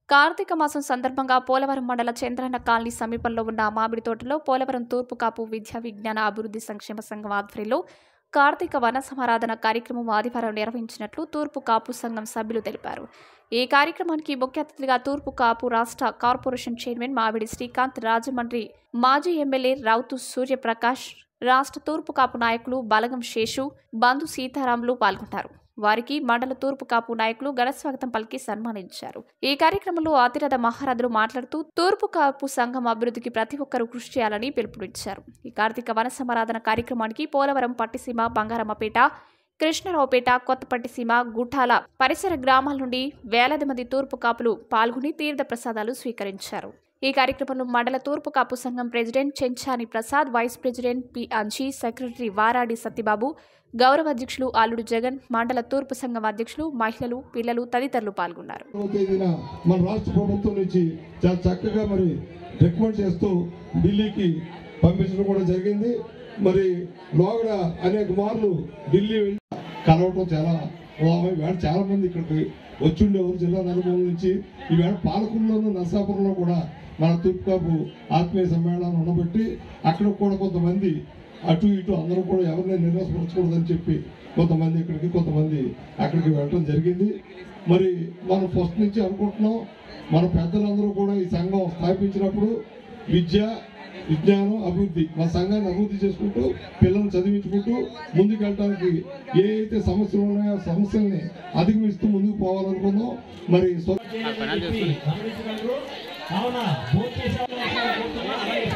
కార్తీక మాసం సందర్భంగా పోలవరం మండల చంద్రన్న కాలనీ సమీపంలో ఉన్న మామిడి తోటలో పోలవరం తూర్పు కాపు విద్యా విజ్ఞాన అభివృద్ధి సంక్షేమ సంఘం ఆధ్వర్యంలో కార్తీక వన సమారాధన కార్యక్రమం ఆదివారం నిర్వహించినట్లు తూర్పు కాపు సంఘం సభ్యులు తెలిపారు ఈ కార్యక్రమానికి ముఖ్య అతిథిగా తూర్పు కాపు రాష్ట్ర కార్పొరేషన్ చైర్మన్ మామిడి శ్రీకాంత్ రాజమండ్రి మాజీ ఎమ్మెల్యే రౌతు సూర్యప్రకాష్ రాష్ట్ర తూర్పు కాపు నాయకులు బలగం శేషు బంధు సీతారాములు పాల్గొన్నారు వారికి మండల తూర్పు కాపు నాయకులు ఘనస్వాగతం పలికి సన్మానించారు ఈ కార్యక్రమంలో అతిరథ మహారథులు మాట్లాడుతూ తూర్పు కాపు సంఘం అభివృద్ధికి ప్రతి ఒక్కరూ కృషి చేయాలని పిలుపునిచ్చారు ఈ కార్తీక వన సమారాధన కార్యక్రమానికి పోలవరం పట్టిసీమ బంగారమ్మపేట కృష్ణరావుపేట కొత్తపట్టిసీమ గుఠాల పరిసర గ్రామాల నుండి వేలాది మంది తూర్పు కాపులు పాల్గొని తీర్థ ప్రసాదాలు స్వీకరించారు ఈ కార్యక్రమంలో మండల తూర్పు కాపు సంఘం president Chenchani Prasad vice president P Anji secretary Varadi Satyababu గౌరవ అధ్యక్షులు ఆలుడు జగన్ మండల తూర్పు సంఘం అధ్యక్షులు మహిళలు పిల్లలు తదితరులు పాల్గొన్నారు పదవ తేదీన మన రాష్ట్ర ప్రభుత్వం నుంచి చాలా చక్కగా మరి రికమెండ్ చేస్తూ ఢిల్లీకి పంపించడం కూడా జరిగింది మరి లోగడ అనేక మార్లు ఢిల్లీ వెళ్ళి కలవటం చాలా ఓ- ఈవేళ చాలా మంది ఇక్కడికి వచ్చి ఉండేవారు జిల్లా నలుమూల నుంచి ఈవేళ పాలకుల్లోనూ నరసాపురంలో కూడా మన తూర్పుకాపు ఆత్మీయ సమ్మేళనం ఉండబట్టి అక్కడ కూడా కొంతమంది అటు ఇటు అందరూ కూడా ఎవరిని నిరాశపరచకూడదని చెప్పి కొంతమంది ఇక్కడికి కొంతమంది అక్కడికి వెళ్ళడం జరిగింది మరి మనం ఫస్ట్ నుంచి అనుకుంటున్నాం మన పెద్దలందరూ కూడా ఈ సంఘం స్థాపించినప్పుడు విద్య విజ్ఞానం అభివృద్ధి మన సంఘాన్ని అభివృద్ధి చేసుకుంటూ పిల్లల్ని చదివించుకుంటూ ముందుకు వెళ్ళడానికి ఏ అయితే సమస్యలు ఉన్నాయో ఆ సమస్యల్ని అధిగమిస్తూ ముందుకు పోవాలనుకున్నాం మరి స్వ- గమనించగలరు కావున భోజన